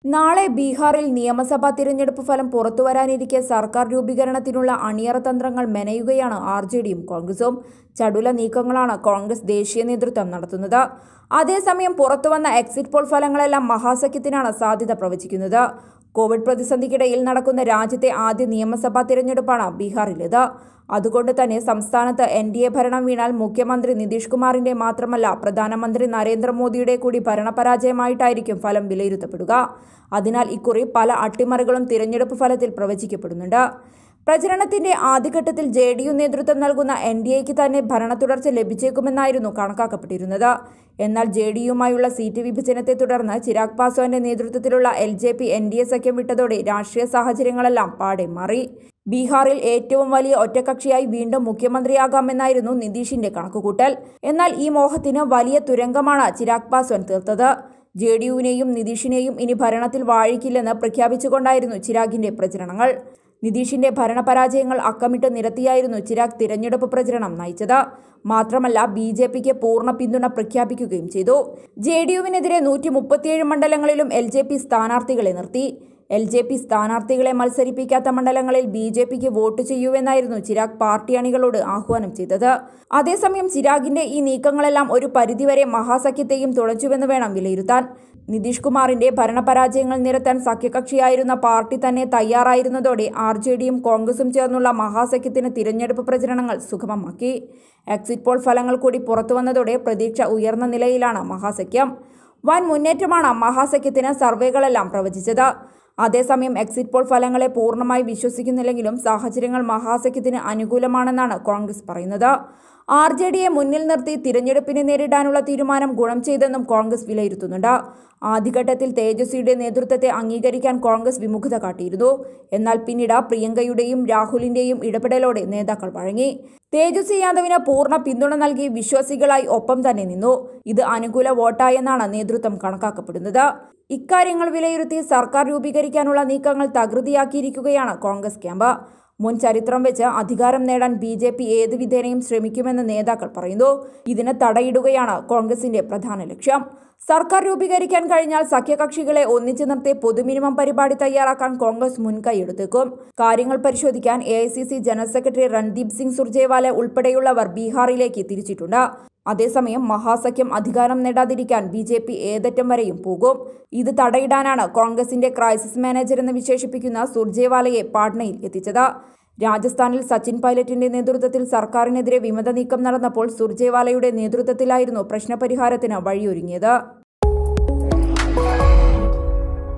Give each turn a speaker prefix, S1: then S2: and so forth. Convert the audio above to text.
S1: നാളെ ബീഹാറിൽ നിയമസഭാ തിരഞ്ഞെടുപ്പ് ഫലം പുറത്തുവരാനിരിക്കെ സർക്കാർ രൂപീകരണത്തിനുള്ള അണിയറ തന്ത്രങ്ങൾ മെനയുകയാണ് ആർ ജെ ഡിയും കോൺഗ്രസും ചടുല നീക്കങ്ങളാണ് കോൺഗ്രസ് ദേശീയ നേതൃത്വം നടത്തുന്നത് അതേസമയം പുറത്തുവന്ന എക്സിറ്റ് പോൾ ഫലങ്ങളെല്ലാം മഹാസഖ്യത്തിനാണ് സാധ്യത പ്രവചിക്കുന്നത് കോവിഡ് പ്രതിസന്ധിക്കിടയിൽ നടക്കുന്ന രാജ്യത്തെ ആദ്യ നിയമസഭാ തിരഞ്ഞെടുപ്പാണ് ബീഹാറിലേത് അതുകൊണ്ട് തന്നെ സംസ്ഥാനത്ത് എൻ ഡി എ ഭരണം വീണാൽ മുഖ്യമന്ത്രി നിതീഷ് കുമാറിന്റെ മാത്രമല്ല പ്രധാനമന്ത്രി നരേന്ദ്രമോദിയുടെ കൂടി ഭരണപരാജയമായിട്ടായിരിക്കും ഫലം വിലയിരുത്തപ്പെടുക അതിനാൽ ഇക്കുറി പല അട്ടിമറികളും തിരഞ്ഞെടുപ്പ് ഫലത്തിൽ പ്രവചിക്കപ്പെടുന്നുണ്ട് പ്രചരണത്തിന്റെ ആദ്യഘട്ടത്തിൽ ജെ ഡി യു നേതൃത്വം നൽകുന്ന എൻ ഡി എക്ക് തന്നെ ഭരണ തുടർച്ച ലഭിച്ചേക്കുമെന്നായിരുന്നു കണക്കാക്കപ്പെട്ടിരുന്നത് എന്നാൽ ജെ ഡി യുമായുള്ള സീറ്റ് വിഭജനത്തെ തുടർന്ന് ചിരാഗ് പാസ്വാന്റെ നേതൃത്വത്തിലുള്ള L J P N D A സഖ്യം വിട്ടതോടെ രാഷ്ട്രീയ സാഹചര്യങ്ങളെല്ലാം പാടെ മാറി ബീഹാറിൽ ഏറ്റവും വലിയ ഒറ്റകക്ഷിയായി വീണ്ടും മുഖ്യമന്ത്രിയാകാമെന്നായിരുന്നു നിതീഷിന്റെ കണക്കുകൂട്ടൽ എന്നാൽ ഈ മോഹത്തിന് വലിയ തുരങ്കമാണ് ചിരാഗ് പാസ്വാൻ തീർത്തത് ജെ ഡി യുവിനെയും നിതീഷിനെയും ഇനി ഭരണത്തിൽ വാഴിക്കില്ലെന്ന് പ്രഖ്യാപിച്ചുകൊണ്ടായിരുന്നു ചിരാഗിന്റെ പ്രചരണങ്ങൾ നിതീഷിന്റെ ഭരണപരാജയങ്ങൾ അക്കമിട്ട് നിരത്തിയായിരുന്നു ചിരാഗ് തിരഞ്ഞെടുപ്പ് പ്രചരണം നയിച്ചത് മാത്രമല്ല ബി ജെ പിക്ക് പൂർണ്ണ പിന്തുണ പ്രഖ്യാപിക്കുകയും ചെയ്തു ജെ ഡി യുവിനെതിരെ നൂറ്റി മുപ്പത്തിയേഴ് മണ്ഡലങ്ങളിലും എൽ ജെ പി സ്ഥാനാർത്ഥികളെ നിർത്തി എൽ ജെ പി സ്ഥാനാർത്ഥികളെ മത്സരിപ്പിക്കാത്ത മണ്ഡലങ്ങളിൽ ബി ജെ പിക്ക് വോട്ട് ചെയ്യൂവെന്നായിരുന്നു ചിരാഗ് പാർട്ടി അണികളോട് ആഹ്വാനം ചെയ്തത് അതേസമയം ചിരാഗിന്റെ ഈ നീക്കങ്ങളെല്ലാം ഒരു പരിധിവരെ മഹാസഖ്യത്തെയും തുളച്ചുവെന്ന് വേണം വിലയിരുത്താൻ നിതീഷ് കുമാറിന്റെ ഭരണപരാജയങ്ങൾ നിരത്താൻ സഖ്യകക്ഷിയായിരുന്ന പാർട്ടി തന്നെ തയ്യാറായിരുന്നതോടെ ആർ ജെ ഡിയും കോൺഗ്രസും ചേർന്നുള്ള മഹാസഖ്യത്തിന് തിരഞ്ഞെടുപ്പ് പ്രചരണങ്ങൾ സുഗമമാക്കി എക്സിറ്റ് പോൾ ഫലങ്ങൾ കൂടി പുറത്തുവന്നതോടെ പ്രതീക്ഷ ഉയർന്ന നിലയിലാണ് മഹാസഖ്യം വൻ മുന്നേറ്റമാണ് മഹാസഖ്യത്തിന് സർവേകളെല്ലാം പ്രവചിച്ചത് അതേസമയം എക്സിറ്റ് പോൾ ഫലങ്ങളെ പൂർണ്ണമായി വിശ്വസിക്കുന്നില്ലെങ്കിലും സാഹചര്യങ്ങൾ മഹാസഖ്യത്തിന് അനുകൂലമാണെന്നാണ് കോൺഗ്രസ് പറയുന്നത് ആർ ജെ ഡിയെ മുന്നിൽ നിർത്തി തിരഞ്ഞെടുപ്പിനെ നേരിടാനുള്ള തീരുമാനം ഗുണം ചെയ്തെന്നും കോൺഗ്രസ് വിലയിരുത്തുന്നുണ്ട് ആദ്യഘട്ടത്തിൽ തേജസ്വിയുടെ നേതൃത്വത്തെ അംഗീകരിക്കാൻ കോൺഗ്രസ് വിമുഖത കാട്ടിയിരുന്നു എന്നാൽ പിന്നീട് പ്രിയങ്കയുടെയും രാഹുലിന്റെയും ഇടപെടലോടെ നേതാക്കൾ വഴങ്ങി തേജസ്വി യാദവിന് പൂർണ്ണ പിന്തുണ നൽകി വിശ്വാസികളായി ഒപ്പം തന്നെ നിന്നു ഇത് അനുകൂല വോട്ടായെന്നാണ് നേതൃത്വം കണക്കാക്കപ്പെടുന്നത് ഇക്കാര്യങ്ങൾ വിലയിരുത്തി സർക്കാർ രൂപീകരിക്കാനുള്ള നീക്കങ്ങൾ തകൃതിയാക്കിയിരിക്കുകയാണ് കോൺഗ്രസ് ക്യാമ്പ് മുൻ ചരിത്രം വെച്ച് അധികാരം നേടാൻ ബി ജെ പി ഏത് വിധേനയും ശ്രമിക്കുമെന്ന് നേതാക്കൾ പറയുന്നു ഇതിന് തടയിടുകയാണ് കോൺഗ്രസിന്റെ പ്രധാന ലക്ഷ്യം സർക്കാർ രൂപീകരിക്കാൻ കഴിഞ്ഞാൽ സഖ്യകക്ഷികളെ ഒന്നിച്ചു നിർത്തി പൊതുമിനിമം പരിപാടി തയ്യാറാക്കാൻ കോൺഗ്രസ് മുൻകൈയെടുത്തേക്കും കാര്യങ്ങൾ പരിശോധിക്കാൻ A general secretary Randeep Singh Surjewala ഉൾപ്പെടെയുള്ളവർ ബീഹാറിലേക്ക് തിരിച്ചിട്ടുണ്ട് അതേസമയം മഹാസഖ്യം അധികാരം നേടാതിരിക്കാൻ ബി ജെ പി ഏതറ്റം വരെയും പോകും ഇത് തടയിടാനാണ് കോൺഗ്രസിന്റെ ക്രൈസിസ് മാനേജർ എന്ന് വിശേഷിപ്പിക്കുന്ന സുർജേവാലയെ പാട്നയിൽ എത്തിച്ചത് രാജസ്ഥാനിൽ സച്ചിൻ പൈലറ്റിന്റെ നേതൃത്വത്തിൽ സർക്കാരിനെതിരെ വിമത നീക്കം നടന്നപ്പോൾ സുർജേവാലയുടെ നേതൃത്വത്തിലായിരുന്നു പ്രശ്നപരിഹാരത്തിന് വഴിയൊരുങ്ങിയത്